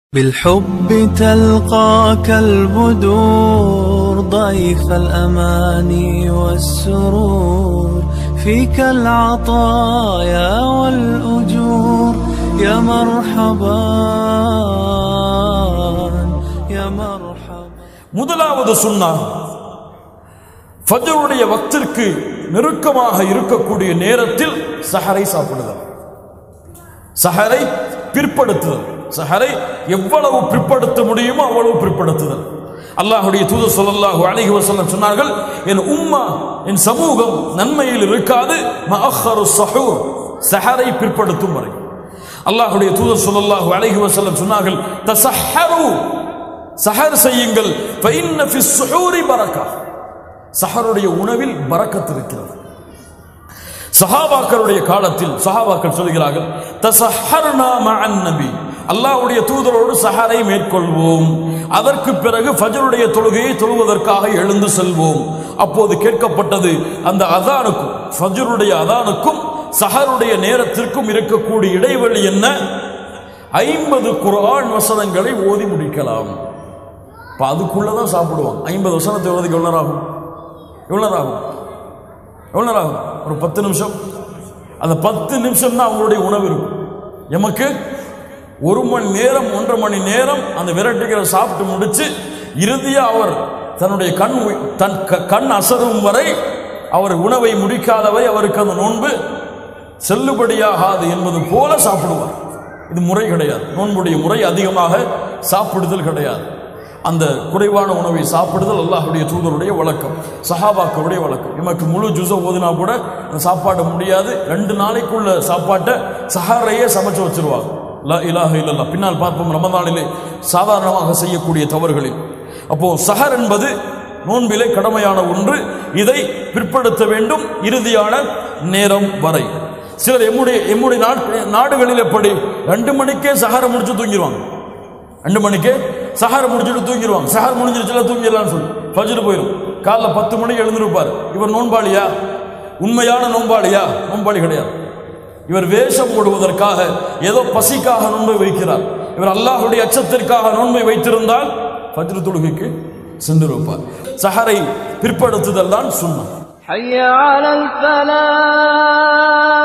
بالحب تلقاك البدور ضيف الأماني والسرور فيك العطايا والأجور يا مرحبا يا مرحبا முதலாவது சுன்னா ஃபஜ்ருடைய வக்திற்கு நெருக்கமாக இருக்கக்கூடிய நேரத்தில் சஹரை சாப்பிடுதல் சஹரை பிற்படுத்துதல் சஹரை எவ்வளவு பிற்படுத்த முடியுமோ அவ்வளவு பிற்படுத்துதல் அல்லாஹ்வுடைய தூதர் ஸல்லல்லாஹு அலைஹி வஸல்லம் சொன்னார்கள் என் உம்மா என் சமூகம் நன்மையில் இருக்காது மஅஹரு ஸஹூர் சஹரை பிற்படுத்தும் வரை அல்லாஹ்வுடைய தூதர் ஸல்லல்லாஹு அலைஹி வஸல்லம் சொன்னார்கள் தஸஹரு சஹர் செய்யுங்கள் ஃபைன்ன ஃபி ஸுஹூரி பரக்கா சஹருடைய உணவில் பரக்கத் இருக்கிறது சஹாபாக்களுடைய காலத்தில் சஹாபாக்கள் சொல்கிறார்கள் தசஹர்னா மஅன் நபி அல்லாஹ்வுடைய தூதரோடு சஹரை மேற்கொள்வோம் அதற்கு பிறகு ஃபஜருடைய தொழுகையை தொழுவதற்காக எழுந்து செல்வோம் அப்போது கேட்கப்பட்டது அந்த அதானுக்கும் ஃபஜருடைய அதானுக்கும் சஹருடைய நேரத்திற்கும் இருக்கக்கூடிய இடைவெளி என்ன ஐம்பது குர்ஆன் வசனங்களை ஓதி முடிக்கலாம் இப்போ அதுக்குள்ளதான் சாப்பிடுவான் ஐம்பது வசனத்தை ஓதுக்கு எவ்வளோ நேரம் ஆகும் எவ்வளோ நேரம் ஆகும் எவ்வளோ நேரம் ஆகும் ஒரு பத்து நிமிஷம் அந்த பத்து நிமிஷம் தான் அவங்களுடைய உணவு இருக்கும் எமக்கு ஒரு மணி நேரம் ஒன்றரை மணி நேரம் அந்த விரட்டுகளை சாப்பிட்டு முடிச்சு இறுதியா அவர் தன்னுடைய கண் உய்- தன் க- கண் அசரும் வரை அவர் உணவை முடிக்காதவரை அவருக்கு அந்த நோன்பு செல்லுபடியாகாது என்பது போல சாப்பிடுவார் இது முறை கிடையாது நோன்புடைய முறை அதிகமாக சாப்பிடுதல் கிடையாது அந்த குறைவான உணவை சாப்பிடுதல் அல்லாஹ்வுடைய தூதருடைய வழக்கம் சஹாபாக்களுடைய வழக்கம் நமக்கு முழு ஜூஸை ஓதினா கூட அந்த சாப்பாடு முடியாது ரெண்டு நாளைக்குள்ள சாப்பாட்டை சஹாரையே சமைச்சு வச்சிருவாங்க லா இலாஹ இல்லல்லா பின்னால் பார்ப்போம் ரமதானிலே சாதாரணமாக செய்யக்கூடிய தவறுகளில் அப்போ சஹர் என்பது நோன்பிலே கடமையான ஒன்று இதை பிற்படுத்த வேண்டும் இறுதியான நேரம் வரை சிலர் எம்முடைய எம்முடைய நாட்- நாடுகளில் எப்படி ரெண்டு மணிக்கே சஹரை முடிச்சு தூங்கிடுவாங்க ரெண்டு மணிக்கு சஹர் முடிச்சுட்டு தூங்கிடுவாங்க சஹர் முடிஞ்சிருச்சுல தூங்கிடலாம்னு சொல்லி ஃபஜ்ர் போயிடும் காலைல பத்து மணிக்கு எழுந்திருப்பார் இவர் நோன்பாளியா உண்மையான நோன்பாளியா நோன்பாளி கிடையாது இவர் வேஷம் போடுவதற்காக ஏதோ பசிக்காக நோன்பை வைக்கிறார் இவர் அல்லாஹ்வுடைய அச்சத்திற்காக நோன்பை வைத்திருந்தால் ஃபஜ்ர் தொழுகைக்கு சென்று வைப்பார் சஹரை பிற்படுத்துதல் தான் சுண்ணம் حي على الفلاح